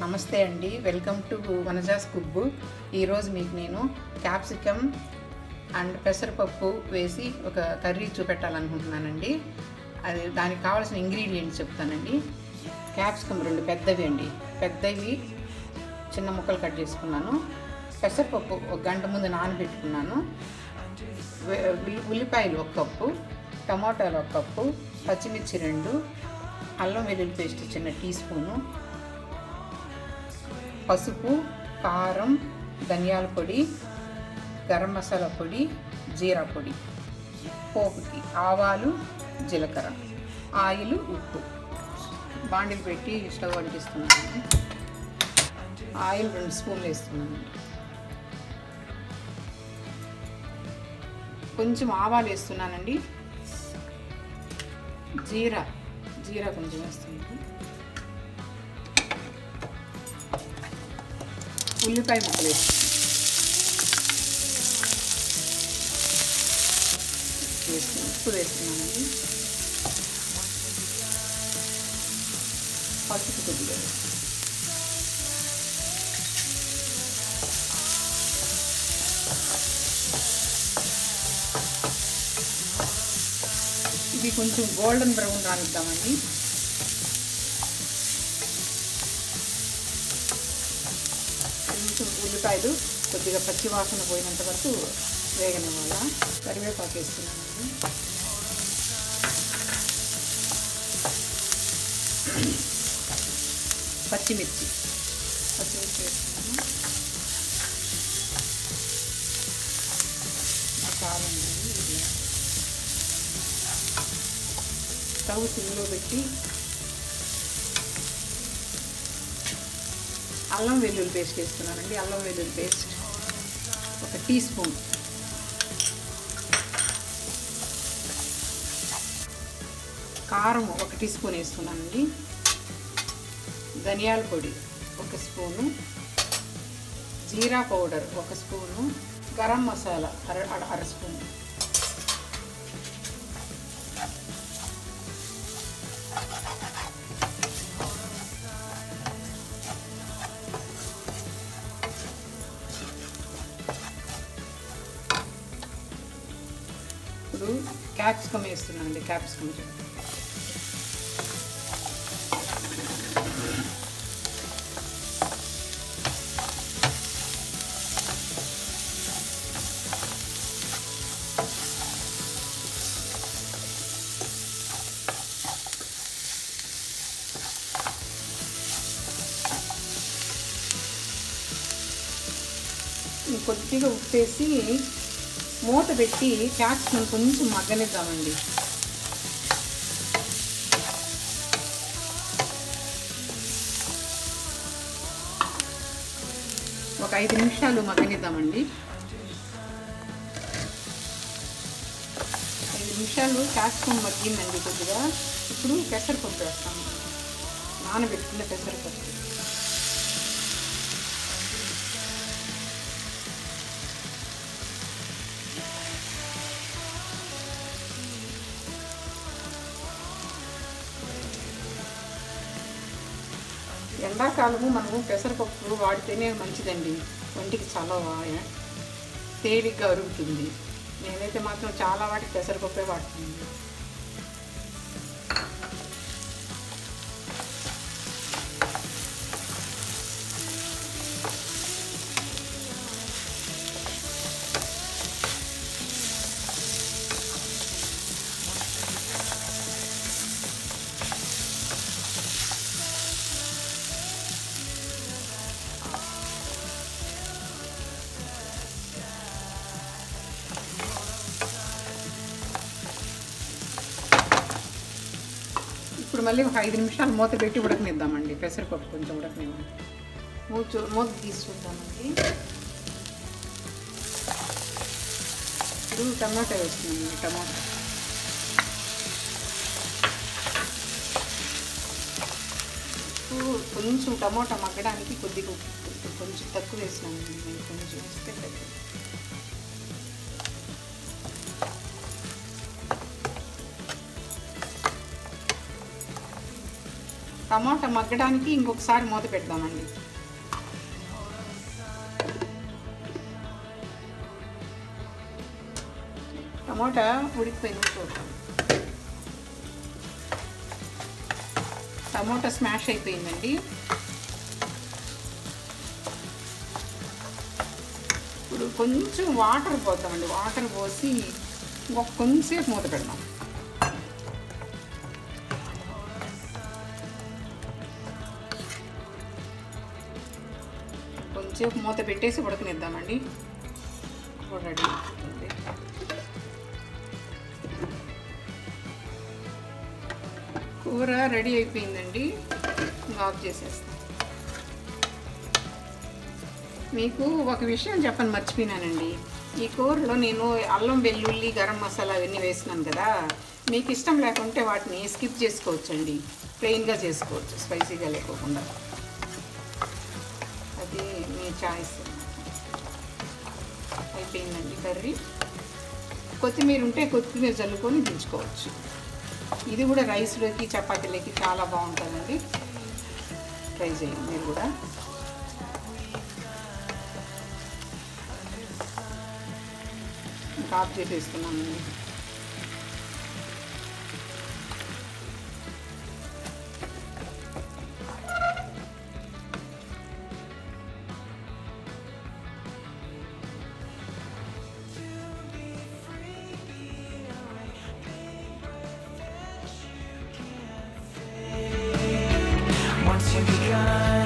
నమస్తే అండి welcome to Vanaja's cook book ఈరోజు మీకు నేను క్యాప్సికమ్ అండ్ పెసరపప్పు వేసి ఒక కర్రీ చూపెట్టాలనుకుంటున్నానండి అది దానికి కావాల్సిన ఇంగ్రీడియంట్స్ చెప్తానండి క్యాప్సికమ్ రెండు పెద్దవి అండి పెద్దవి చిన్న ముక్కలు కట్ చేసుకున్నాను పెసరపప్పు ఒక గంట ముందు నానబెట్టుకున్నాను వె- ఉల్లి- ఉల్లిపాయలు ఒక కప్పు టమాటాలు ఒక కప్పు పచ్చిమిర్చి రెండు అల్లం వెల్లుల్లి పేస్ట్ చిన్న టీ స్పూను పసుపు కారం ధనియాల పొడి గరం మసాలా పొడి జీరా పొడి పోపుకి ఆవాలు జీలకర్ర ఆయిల్ ఉప్పు బాండిల్ పెట్టి స్టవ్ అంటిస్తున్నాను ఆయిల్ రెండు స్పూన్లు వేస్తున్నాను కొంచెం ఆవాలు వేస్తున్నానండి జీరా జీరా కొంచెం వేస్తున్నాను ఉల్లిపాయ ముక్కలు వేస్తున్నాను వేస్తున్నాను ఉప్పు వేస్తున్నానండి పసుపు కొద్దిగా వేస్తున్నాను. ఇది కొంచెం గోల్డెన్ బ్రౌన్ రానిద్దామండి కొంచెం ఉల్లిపాయలు కొద్దిగా పచ్చి వాసన పోయినంత వరకు వేగనివ్వాల కరివేపాకు వేస్తున్నానండి పచ్చిమిర్చి పచ్చిమిర్చి వేస్తున్నాను చాలండి ఇది స్టవ్ సిమ్లో పెట్టి అల్లం వెల్లుల్లి పేస్ట్ వేస్తున్నానండి అల్లం వెల్లుల్లి పేస్ట్ ఒక టీ స్పూన్ కారం ఒక టీ స్పూన్ వేస్తున్నానండి ధనియాల పొడి ఒక స్పూను జీరా పౌడర్ ఒక స్పూను గరం మసాలా అర అర అర స్పూను ఇప్పుడు క్యాప్సికమ్ వేస్తున్నానండి క్యాప్సికమ్ కొద్దిగా ఉప్పేసి మూత పెట్టి క్యాప్సికమ్ కొంచెం మగ్గనిద్దామండి ఒక ఐదు నిమిషాలు మగ్గనిద్దామండి ఐదు నిమిషాలు క్యాప్సికమ్ మగ్గిందండి కొద్దిగా ఇప్పుడు పెసరపప్పు వేస్తాము నానబెట్టుకున్న పెసరపప్పు ఎండాకాలము మనము పెసరపప్పు వాడితేనే మంచిదండి ఒంటికి చాలా తేలిగ్గా అరుగుతుంది నేనైతే మాత్రం చాలా వాటికి పెసరపప్పే వాడుతుంది ఇప్పుడు మళ్ళీ ఒక ఐదు నిమిషాలు మూత పెట్టి ఉడకనిద్దామండి పెసరపప్పు కొంచెం ఉడకనివ్వండి మూచు మూత తీసి చూద్దామండి ఇప్పుడు టమాటా వేస్తున్నామండి టమాటా ఉప్పు కొంచెం టమాటా మగ్గడానికి కొద్దిగా ఉప్పు కొంచెం తక్కువ వేసినామండి నేను కొంచెం వేస్తే తక్కువ టమాటా మగ్గడానికి ఇంకొకసారి మూత పెడదామండి టమాటా ఉడికిపోయింది చూద్దాం టమాటా స్మాష్ అయిపోయిందండి ఇప్పుడు కొంచెం వాటర్ పోద్దామండి వాటర్ పోసి ఇంకొక కొంచెంసేపు మూత పెడదాం కొంచెంసేపు మూత పెట్టేసి ఉడకనిద్దామండి ఇప్పుడు రెడీ అవుతుంది కూర రెడీ అయిపోయిందండి ఇంకా ఆఫ్ చేసేస్తాం మీకు ఒక విషయం చెప్పని మర్చిపోయినానండి ఈ కూరలో నేను అల్లం వెల్లుల్లి గరం మసాలా అవన్నీ వేసినాను కదా మీకు ఇష్టం లేకుంటే వాటిని స్కిప్ చేసుకోవచ్చండి ప్లెయిన్గా చేసుకోవచ్చు స్పైసీగా లేకోకుండా అది మీ చాయిస్ అయిపోయిందండి కర్రీ కొత్తిమీర ఉంటే కొత్తిమీర చల్లుకొని దించుకోవచ్చు ఇది కూడా రైస్లోకి చపాతీలోకి చాలా బాగుంటుందండి ట్రై చేయండి మీరు కూడా ఇంకా ఆఫ్ చేసేసుకున్నామండి Once you've begun